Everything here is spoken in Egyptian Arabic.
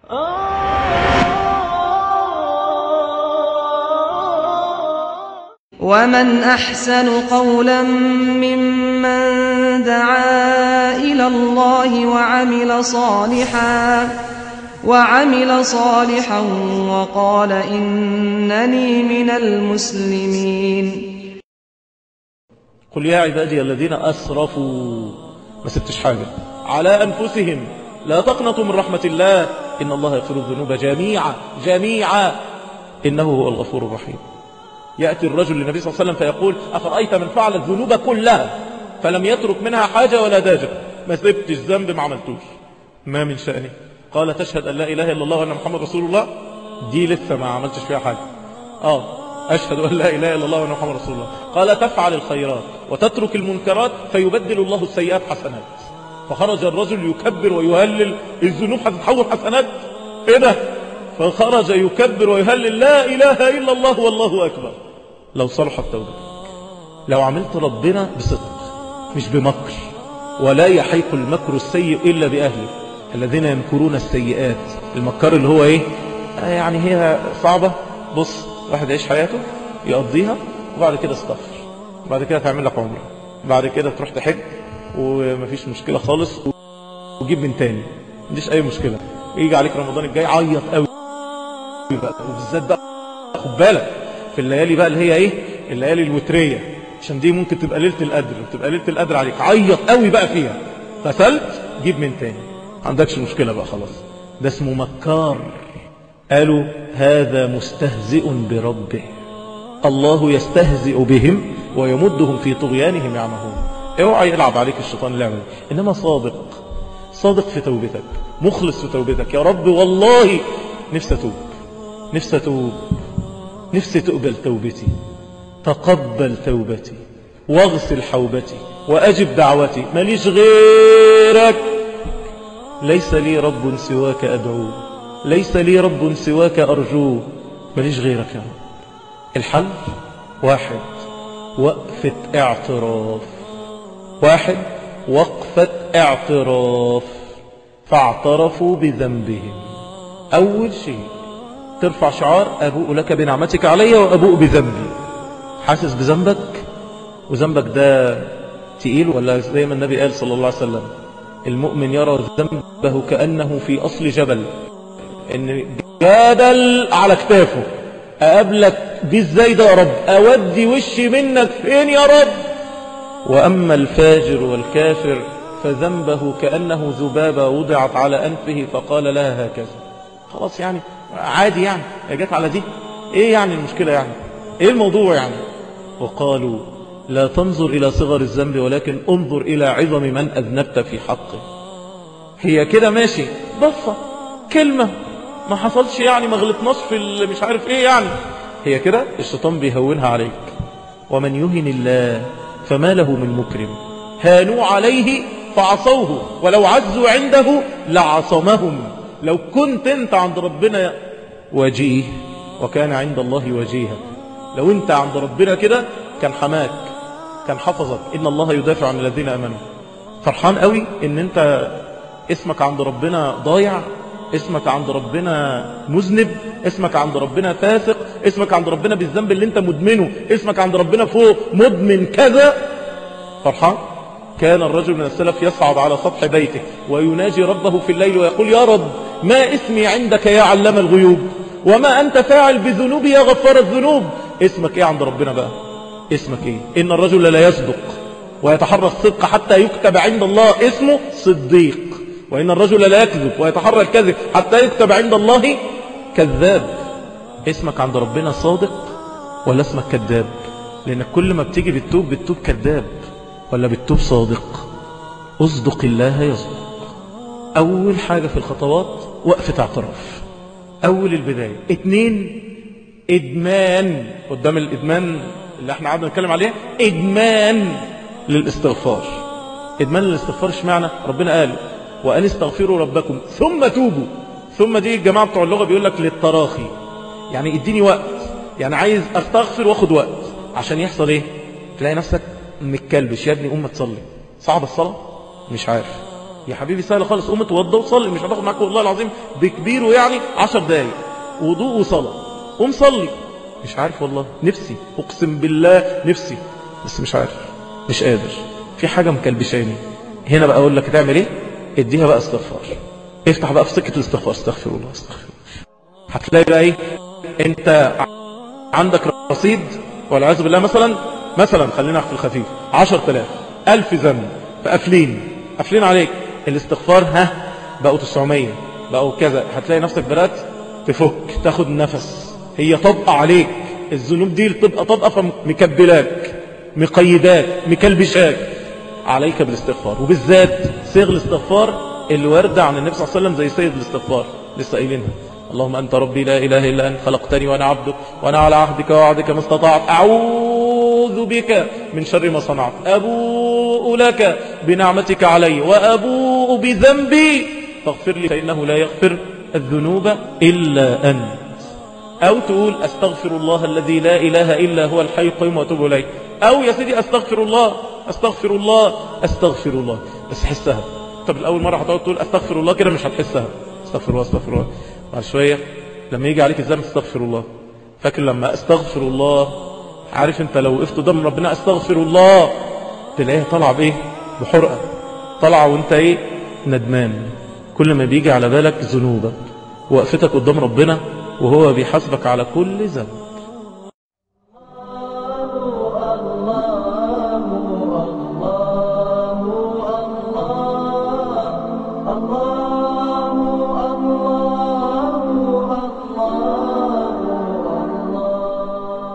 ومن أحسن قولا ممن دعا إلى الله وعمل صالحا وعمل صالحا وقال إنني من المسلمين قل يا عبادي الذين أسرفوا ما سبتش حاجة على أنفسهم لا تقنطوا من رحمة الله إن الله يغفر الذنوب جميعا جميعا إنه هو الغفور الرحيم يأتي الرجل للنبي صلى الله عليه وسلم فيقول أفرأيت من فعل الذنوب كلها فلم يترك منها حاجة ولا داجة ما سبتش ذنب ما عملتوش ما من شأنه قال تشهد أن لا إله إلا الله وأن محمد رسول الله دي لسه ما عملتش فيها حاجة آه أشهد أن لا إله إلا الله وأن محمد رسول الله قال تفعل الخيرات وتترك المنكرات فيبدل الله السيئات حسنات فخرج الرجل يكبر ويهلل الذنوب هتتحول حسنات ايه ده فخرج يكبر ويهلل لا إله إلا الله والله أكبر لو صلحت توبتك لو عملت ربنا بصدق مش بمكر ولا يحيق المكر السيء إلا بأهله الذين يمكرون السيئات المكر اللي هو ايه آه يعني هي صعبة بص واحد يعيش حياته يقضيها وبعد كده استغفر بعد كده تعمل لك عمره بعد كده تروح تحج ومفيش مشكلة خالص وجيب من تاني مفيش اي مشكلة يجي عليك رمضان الجاي عيط قوي بقى وبالذات بقى خد بالك في الليالي بقى اللي هي ايه الليالي الوترية عشان دي ممكن تبقى ليلة القدر وتبقى ليلة القدر عليك عيط قوي بقى فيها فسلت جيب من تاني ما عندكش مشكلة بقى خلاص ده اسمه مكار قالوا هذا مستهزئ بربه الله يستهزئ بهم ويمدهم في طغيانهم يعمهون اوعى يلعب عليك الشيطان اللعبة دي انما صادق صادق في توبتك مخلص في توبتك يا رب والله نفسي اتوب نفسي اتوب نفسي تقبل توبتي تقبل توبتي واغسل حوبتي واجب دعوتي ماليش غيرك ليس لي رب سواك ادعوه ليس لي رب سواك ارجوه ماليش غيرك يا رب الحل واحد وقفة اعتراف واحد وقفة اعتراف فاعترفوا بذنبهم أول شيء ترفع شعار أبوء لك بنعمتك علي وأبوء بذنبي حاسس بذنبك وذنبك ده تقيل ولا زي ما النبي قال صلى الله عليه وسلم المؤمن يرى ذنبه كأنه في أصل جبل إن جبل على كتافه أقابلك دي ازاي ده يا رب أودي وشي منك فين يا رب وأما الفاجر والكافر فذنبه كأنه ذبابة وضعت على أنفه فقال لها هكذا خلاص يعني عادي يعني يا جت على دي ايه يعني المشكلة يعني ايه الموضوع يعني وقالوا لا تنظر إلى صغر الذنب ولكن انظر إلى عظم من أذنبت في حقه هي كده ماشي ضفة كلمة ما حصلش يعني ما غلطناش في اللي مش عارف ايه يعني هي كده الشيطان بيهونها عليك ومن يهن الله فما له من مكرم هانوا عليه فعصوه ولو عزوا عنده لعصمهم لو كنت انت عند ربنا وجيه وكان عند الله وجيها لو انت عند ربنا كده كان حماك كان حفظك ان الله يدافع عن الذين امنوا فرحان قوي ان انت اسمك عند ربنا ضايع اسمك عند ربنا مذنب اسمك عند ربنا فاسق اسمك عند ربنا بالذنب اللي انت مدمنه اسمك عند ربنا فوق مدمن كذا فرحان كان الرجل من السلف يصعد على سطح بيته ويناجي ربه في الليل ويقول يا رب ما اسمي عندك يا علم الغيوب وما أنت فاعل بذنوبي يا غفار الذنوب اسمك ايه عند ربنا بقى اسمك ايه إن الرجل لا يصدق ويتحرى الصدق حتى يكتب عند الله اسمه صديق وإن الرجل لا يكذب ويتحرى الكذب حتى يكتب عند الله كذاب اسمك عند ربنا صادق ولا اسمك كذاب لأنك كل ما بتيجي بتتوب بتتوب كذاب ولا بتتوب صادق اصدق الله يصدق أول حاجة في الخطوات وقفة اعتراف أول البداية اتنين إدمان قدام الإدمان اللي احنا قعدنا نتكلم عليه إدمان للاستغفار إدمان للاستغفار اشمعنى ربنا قال وأن استغفروا ربكم ثم توبوا ثم دي الجماعة بتوع اللغة بيقول لك للتراخي يعني اديني وقت يعني عايز استغفر واخد وقت عشان يحصل ايه تلاقي نفسك متكلبش يا ابني قوم ما تصلي صعب الصلاة مش عارف يا حبيبي سهل خالص قوم اتوضى وصلي مش هتاخد معاك والله العظيم بكبيره يعني 10 دقايق وضوء وصلاه قوم صلي مش عارف والله نفسي اقسم بالله نفسي بس مش عارف مش قادر في حاجه مكلبشاني هنا بقى اقول لك تعمل ايه اديها بقى استغفار افتح بقى في سكه الاستغفار استغفر الله استغفر الله هتلاقي بقى ايه انت عندك رصيد والعياذ بالله مثلا مثلا خلينا في الخفيف 10000 1000 ذنب فقافلين قافلين عليك الاستغفار ها بقوا 900 بقوا كذا هتلاقي نفسك بدات تفك تاخد نفس هي طبقه عليك الذنوب دي تبقى طبقه فمكبلاك مقيداك مكلبشاك عليك بالاستغفار وبالذات صيغ الاستغفار اللي وارده عن النبي صلى الله عليه وسلم زي صيغ الاستغفار لسه قايلينها اللهم أنت ربي لا إله إلا أنت خلقتني وأنا عبدك وأنا على عهدك ووعدك ما استطعت أعوذ بك من شر ما صنعت أبوء لك بنعمتك علي وأبوء بذنبي فاغفر لي فإنه لا يغفر الذنوب إلا أنت أو تقول أستغفر الله الذي لا إله إلا هو الحي القيوم وأتوب إليه أو يا سيدي أستغفر الله أستغفر الله أستغفر الله بس حسها طب الأول مرة هتقعد تقول أستغفر الله كده مش هتحسها استغفر الله استغفر الله بعد شوية لما يجي عليك الذنب استغفر الله فاكر لما استغفر الله عارف انت لو وقفت قدام ربنا استغفر الله تلاقيها طالعه بايه بحرقه طالعه وانت ايه ندمان كل ما بيجي على بالك ذنوبك وقفتك قدام ربنا وهو بيحاسبك على كل ذنب